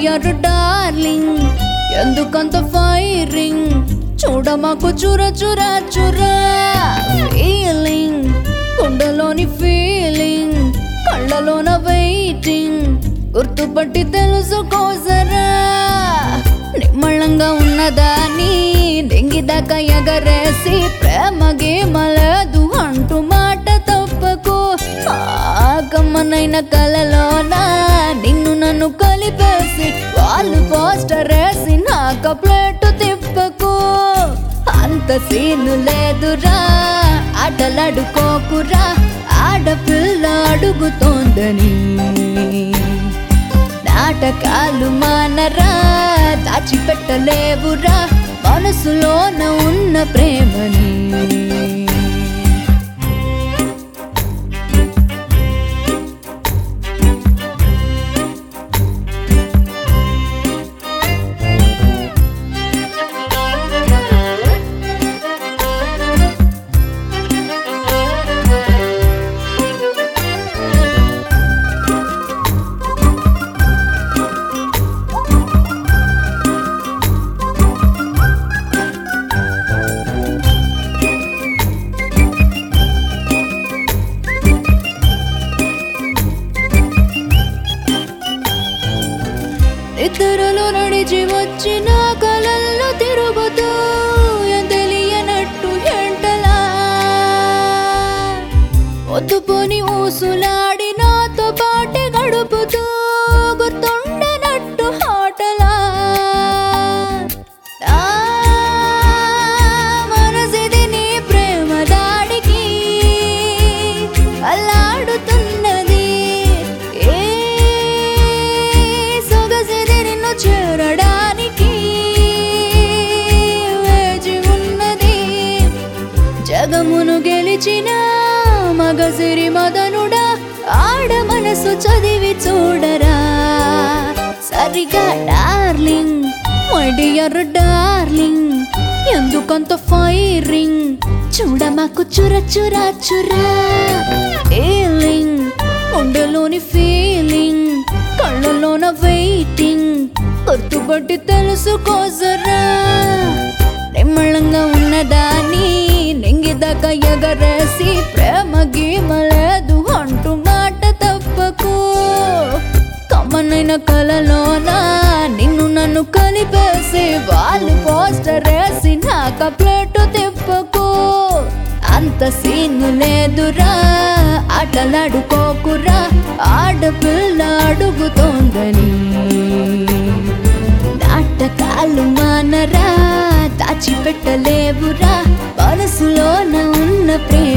dear darling ఎందుకంత firing చూడ మాకు చుర చుర చుర ఫీలింగ్ గుండెలోని ఫీలింగ్ కళ్ళలోన వెయిటింగ్ గుర్తుపట్టి తెలుసుకోసరా నిమ్మళంగా ఉన్నదాని దెంగిదాకా ఎగరేసి ప్రేమ గేమలేదు అంటూ మాట తప్పకు ఆకమ్మనైన కలలోన నిన్ను నన్ను కలిపేసి వాళ్ళు పోస్టర్ వేసి నాక ప్లేట్ తిప్పకు అంత సీను లేదురా ఆటలాడుకోకురా ఆడపిల్ల అడుగుతోందని నాటకాలు మానరా దాచిపెట్టలేవురా మనసులోన ఉన్న ప్రేమని ఇద్దరులు నడిచి వచ్చిన కలల్లో తిరుగుతూ ఏం తెలియనట్టు ఎంటలా పొద్దుపోని ఊసులాడి నాతో పాటే గడుపుతూ గుర్తుండనట్టు హాటలా నా మనసిది నీ ప్రేమ దాడికి అల్లాడుతున్నది ఏ సొగసిది నిన్ను చేరడానికి వేచి ఉన్నది జగమును గెలిచిన మగసిరి మదనుడా ఆడ మనసు చదివి చూడరా సరిగా డార్లింగ్ మడియర్ డార్లింగ్ ఎందుకంత ఫైరింగ్ చూడ మాకు చుర చుర చురా ఏలింగ్ గుండెలోని ఫీలింగ్ కళ్ళలోన వెయిటింగ్ గుర్తుపట్టి తెలుసుకోసరా నిమ్మళంగా ఉన్నదాని నెంగిదాకా ఎగరేసి ప్రేమ గీమలేదు అంటూ మాట తప్పకు కమ్మనైన కలలోన నిన్ను నన్ను కలిపేసి వాళ్ళు పోస్టర్ వేసి నాక ప్లేటు తిప్పకు అంత సీను లేదురా ఆటలాడుకోకురా ఆడపిల్ల అడుగుతోందని నాటకాలు మానరా దాచిపెట్టలేవురా మనసులోన ఉన్న ప్రేమ